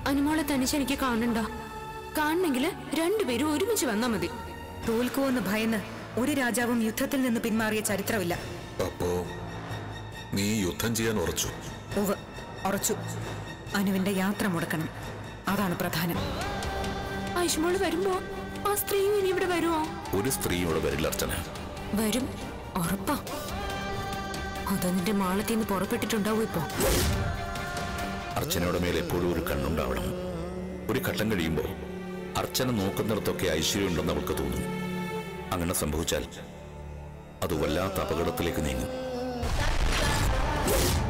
അനുമോളെ തനിച്ച് എനിക്ക് കാണണ്ട കാണണമെങ്കിൽ രണ്ടുപേരും ഒരുമിച്ച് വന്നാ മതി തോൽക്കുമെന്ന് ഭയന്ന് ഒരു രാജാവും യുദ്ധത്തിൽ നിന്ന് പിന്മാറിയ ചരിത്രമില്ല അപ്പോ നീ യുദ്ധം ചെയ്യാൻ ഉറച്ചു ഉവ് ഉറച്ചു അനുവിന്റെ യാത്ര മുടക്കണം അതാണ് പ്രധാനം ഐഷ്മോള് വരുമ്പോ ആ സ്ത്രീയും ഇനി ഇവിടെ വരുമോ ഒരു സ്ത്രീ ഇവിടെ വരില്ല അർച്ചന വരും ഉറപ്പാ അത് നിന്റെ മാളത്തിൽ നിന്ന് പുറപ്പെട്ടിട്ടുണ്ടാവും ഇപ്പോ അർച്ചനയുടെ മേൽ എപ്പോഴും ഒരു കണ്ണുണ്ടാവണം ഒരു ഘട്ടം കഴിയുമ്പോൾ അർച്ചന നോക്കുന്നിടത്തൊക്കെ ഐശ്വര്യമുണ്ടെന്ന് അവൾക്ക് തോന്നും അങ്ങനെ സംഭവിച്ചാൽ അത് വല്ലാത്ത അപകടത്തിലേക്ക് നീങ്ങും